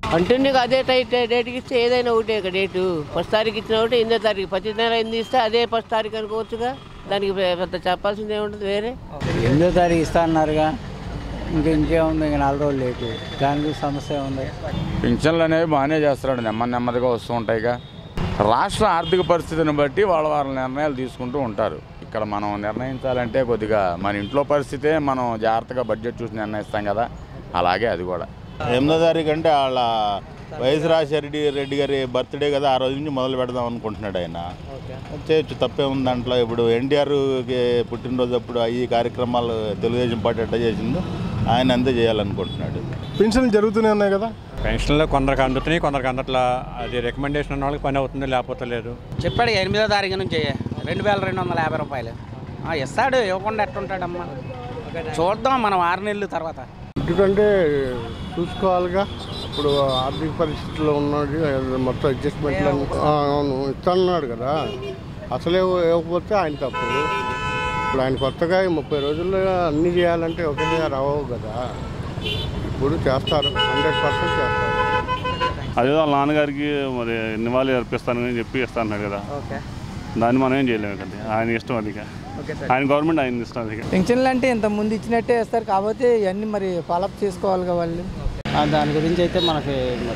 అంటే నీకు అదే టైట్ డేట్కి ఇస్తే ఏదైనా ఒకటే ఇక డేటు ఫస్ట్ తారీఖు ఇచ్చిన ఒకటి ఎనిమిదో తారీఖు ప్రతి నెల ఎనిమిది ఇస్తే అదే ఫస్ట్ తారీఖు అనుకోవచ్చుగా దానికి పె- పెద్ద చెప్పాల్సింది ఏముంటుంది వేరే ఎనిమిదో తారీఖు ఇస్తా అన్నారుగా ఇంక ఇంకేముంది ఇంక నాలుగు రోజులు లేటు దానికి సమస్య ఉంది పింఛన్లు అనేవి బాగానే చేస్తున్నాడు నెమ్మది నెమ్మదిగా వస్తూ ఉంటాయిగా రాష్ట్ర ఆర్థిక పరిస్థితిని బట్టి వాళ్ళ వాళ్ళ నిర్ణయాలు తీసుకుంటూ ఉంటారు ఇక్కడ మనం నిర్ణయించాలంటే కొద్దిగా మన ఇంట్లో పరిస్థితే మనం జాగ్రత్తగా బడ్జెట్ చూసి నిర్ణయిస్తాం కదా అలాగే అది కూడా ఎనిమిదో తారీఖు అంటే వాళ్ళ వైఎస్ రాజశేఖర రెడ్డి గారి బర్త్డే కదా ఆ రోజు నుంచి మొదలు పెడదాం అనుకుంటున్నాడు ఆయన చేయొచ్చు తప్పే ఉంది దాంట్లో ఇప్పుడు ఎన్టీఆర్కి పుట్టినరోజు అప్పుడు ఈ కార్యక్రమాలు తెలుగుదేశం పార్టీ ఎట్లా చేసిందో ఆయన అంతే చేయాలనుకుంటున్నాడు పెన్షన్లు జరుగుతూనే ఉన్నాయి కదా పెన్షన్లు కొందరికి అందుతున్నాయి కొందరికి అందట్లా అది రికమెండేషన్ ఉన్న వాళ్ళకి పని అవుతుంది లేకపోతే లేదు చెప్పాడు ఎనిమిదో తారీఖు నుంచి రెండు వేల రెండు వందల యాభై రూపాయలు ఆ, ఇస్తాడు ఇవ్వకుండా ఎట్టుంటాడమ్మా చూద్దాం మనం ఆరు నెలల తర్వాత ఎందుకంటే చూసుకోవాలిగా ఇప్పుడు ఆర్థిక పరిస్థితుల్లో ఉన్నాడు మొత్తం అడ్జస్ట్మెంట్లు అవును ఇస్తాన్నాడు కదా అసలే ఇవ్వకపోతే ఆయన తప్పు ఇప్పుడు ఆయన కొత్తగా ఈ ముప్పై రోజుల్లో అన్నీ చేయాలంటే ఒకేసారి అవ్వవు కదా ఇప్పుడు చేస్తారు హండ్రెడ్ పర్సెంట్ చేస్తారు అదే వాళ్ళ నాన్నగారికి మరి నివాళి అర్పిస్తానని చెప్పి ఇస్తా అన్నాడు కదా ఓకే దాన్ని మనం ఏం చేయలేము కదా ఆయన ఇష్టం అది ఇక. ఓకే ఆయన గవర్నమెంట్ ఆయన ఇష్టం అది ఇక. పెన్షన్లు అంటే ఇంత ముందు ఇచ్చినట్టే ఇస్తారు కాకపోతే ఇవన్నీ మరి ఫాలోఅప్ చేసుకోవాలి వాళ్ళు దాని గురించి అయితే మనకి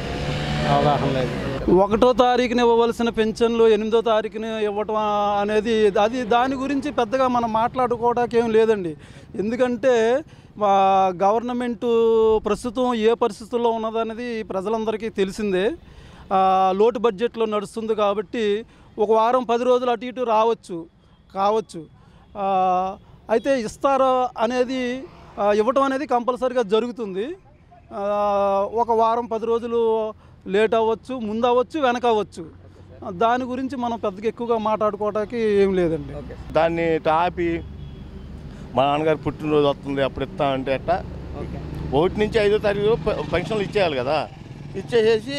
అవగాహన లేదు ఒకటో తారీఖున ఇవ్వవలసిన పెన్షన్లు ఎనిమిదో తారీఖున ఇవ్వటం అనేది అది దాని గురించి పెద్దగా మనం మాట్లాడుకోవడానికి ఏం లేదండి ఎందుకంటే మా గవర్నమెంటు ప్రస్తుతం ఏ పరిస్థితుల్లో ఉన్నదనేది ప్రజలందరికీ తెలిసిందే ఆ, లోటు బడ్జెట్లో నడుస్తుంది కాబట్టి ఒక వారం పది రోజులు అటు ఇటు రావచ్చు కావచ్చు ఆ, అయితే ఇస్తారా అనేది ఆ, ఇవ్వటం అనేది కంపల్సరీగా జరుగుతుంది ఆ, ఒక వారం పది రోజులు లేట్ అవ్వచ్చు ముందు అవ్వచ్చు వెనక అవ్వచ్చు ఆ, దాని గురించి మనం పెద్దగా ఎక్కువగా మాట్లాడుకోవడానికి ఏం లేదండి దాన్ని టాపి మా నాన్నగారు పుట్టినరోజు వస్తుంది అప్పుడు ఇస్తా అంటే అట్ట ఒకటి నుంచి ఐదో తారీఖు పె- పెన్షన్లు ఇచ్చేయాలి కదా ఇచ్చేసేసి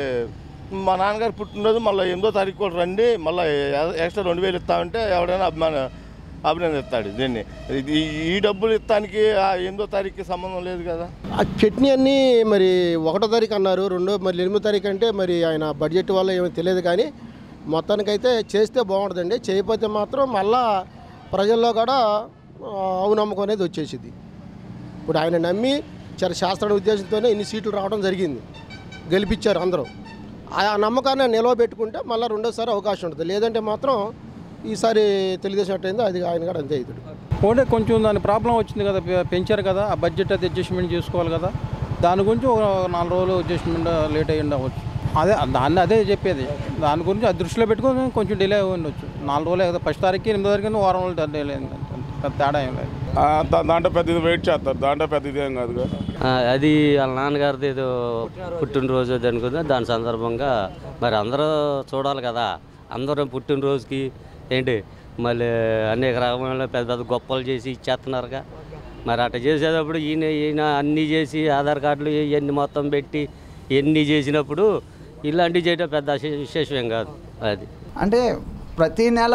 మా నాన్నగారు పుట్టినరోజు మళ్ళీ ఎనిమిదో తారీఖు కూడా రండి మళ్ళీ ఎక్స్ట్రా రెండు వేలు ఇస్తామంటే ఎవడైనా అభిమాన అభినందిస్తాడు దీన్ని ఇది ఈ డబ్బులు ఇస్తానికి ఆ ఎనిమిదో తారీఖుకి సంబంధం లేదు కదా ఆ చట్నీ అన్నీ మరి ఒకటో తారీఖు అన్నారు రెండో మరి ఎనిమిదో తారీఖు అంటే మరి ఆయన బడ్జెట్ వల్ల ఏమో తెలియదు కానీ మొత్తానికైతే చేస్తే బాగుంటుందండి చేయకపోతే మాత్రం మళ్ళా ప్రజల్లో కూడా ఆ, అవునమ్మకం అనేది వచ్చేసింది ఇప్పుడు ఆయన నమ్మి చాలా శాస్త్ర ఉద్దేశంతోనే ఇన్ని సీట్లు రావడం జరిగింది గెలిపించారు అందరూ ఆ నమ్మకాన్ని నిలవబెట్టుకుంటే మళ్ళీ రెండోసారి అవకాశం ఉంటుంది లేదంటే మాత్రం ఈసారి తెలుగుదేశం అట్టయిందో అది ఆయన కూడా అంతే అవుతాడు పోతే కొంచెం దాని ప్రాబ్లం వచ్చింది కదా పె- పెంచారు కదా ఆ బడ్జెట్ అది అడ్జస్ట్మెంట్ చేసుకోవాలి కదా దాని గురించి ఒక నాలుగు రోజులు అడ్జస్ట్మెంట్ లేట్ అయ్యి ఉండవచ్చు అదే దాన్ని అదే చెప్పేది దాని గురించి అది దృష్టిలో పెట్టుకొని కొంచెం డిలే అయి ఉండొచ్చు నాలుగు రోజులు కదా ఫస్ట్ తారీఖు ఎనిమిది తారీఖు వారం రోజులు డిలే అయింది అంతే. పెద్ద తేడా ఏం లేదు ఆ, దా- దాంట్లో పెద్ద ఇది వెయిట్ చేస్తారు దాంట్లో పెద్ద ఇదేం కాదు కదా ఆ, అది వాళ్ళ నాన్నగారిది ఏదో పుట్టినరోజు అది అనుకుందా దాని సందర్భంగా మరి అందరూ చూడాలి కదా అందరూ పుట్టినరోజుకి ఏంటి మళ్ళీ అనేక రకమైన పెద్ద పెద్ద గొప్పలు చేసి ఇచ్చేస్తున్నారుగా మరి అట్లా చేసేటప్పుడు ఈయన ఈయన అన్నీ చేసి ఆధార్ కార్డులు ఇవన్నీ మొత్తం పెట్టి ఇవన్నీ చేసినప్పుడు ఇలాంటివి చేయడం పెద్ద విశే- విశేషం కాదు అది అంటే ప్రతి నెల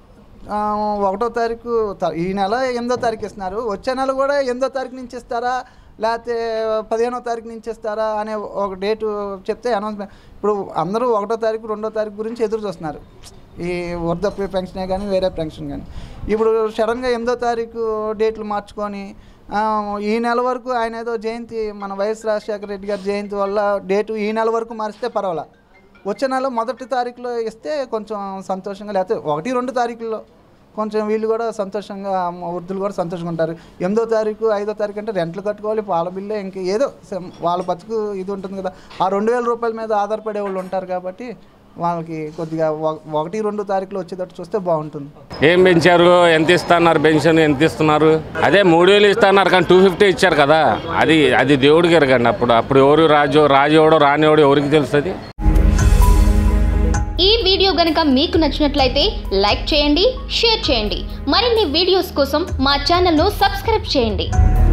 ఆ, ఒకటో తారీఖు త- ఈ నెల ఎనిమిదో తారీఖు ఇస్తున్నారు వచ్చే నెల కూడా ఎనిమిదో తారీఖు నుంచి ఇస్తారా లేకపోతే పదిహేనో తారీఖు నుంచి ఇస్తారా అనే ఒక డేటు చెప్తే అనౌన్స్మెంట్ ఇప్పుడు అందరూ ఒకటో తారీఖు రెండో తారీఖు గురించి ఎదురు చూస్తున్నారు ఈ వృద్ధాప్య పెన్షనే కానీ వేరే పెన్షన్ కానీ ఇప్పుడు సడన్గా ఎనిమిదో తారీఖు డేట్లు మార్చుకొని ఆ, ఈ నెల వరకు ఆయన ఏదో జయంతి మన వైఎస్ రాజశేఖర రెడ్డి గారి జయంతి వల్ల డేటు ఈ నెల వరకు మారిస్తే పర్వాలా వచ్చే నెల మొదటి తారీఖులో ఇస్తే కొంచెం సంతోషంగా లేకపోతే ఒకటి రెండు తారీఖుల్లో కొంచెం వీళ్ళు కూడా సంతోషంగా మ- వృద్ధులు కూడా సంతోషంగా ఉంటారు ఎనిమిదో తారీఖు ఐదో తారీఖు అంటే రెంట్లు కట్టుకోవాలి పాల బిల్లు ఇంక ఏదో సం- వాళ్ళ బతుకు ఇది ఉంటుంది కదా ఆ రెండు వేల రూపాయల మీద ఆధారపడే వాళ్ళు ఉంటారు కాబట్టి వాళ్ళకి కొద్దిగా ఒక- ఒకటి రెండు తారీఖులో వచ్చేటట్టు చూస్తే బాగుంటుంది ఏం పెంచారు ఎంత ఇస్తున్నారు పెన్షన్ ఎంత ఇస్తున్నారు అదే మూడు వేలు ఇస్తున్నారు కానీ టూ ఫిఫ్టీ ఇచ్చారు కదా అది అది దేవుడికి ఎరగండి అప్పుడు అప్పుడు ఎవరు రాజు రాజు ఎవడో రానివాడు ఎవరికి తెలుస్తుంది ఈ వీడియో గనుక మీకు నచ్చినట్లయితే లైక్ చేయండి షేర్ చేయండి మరిన్ని వీడియోస్ కోసం మా ఛానల్ను సబ్స్క్రైబ్ చేయండి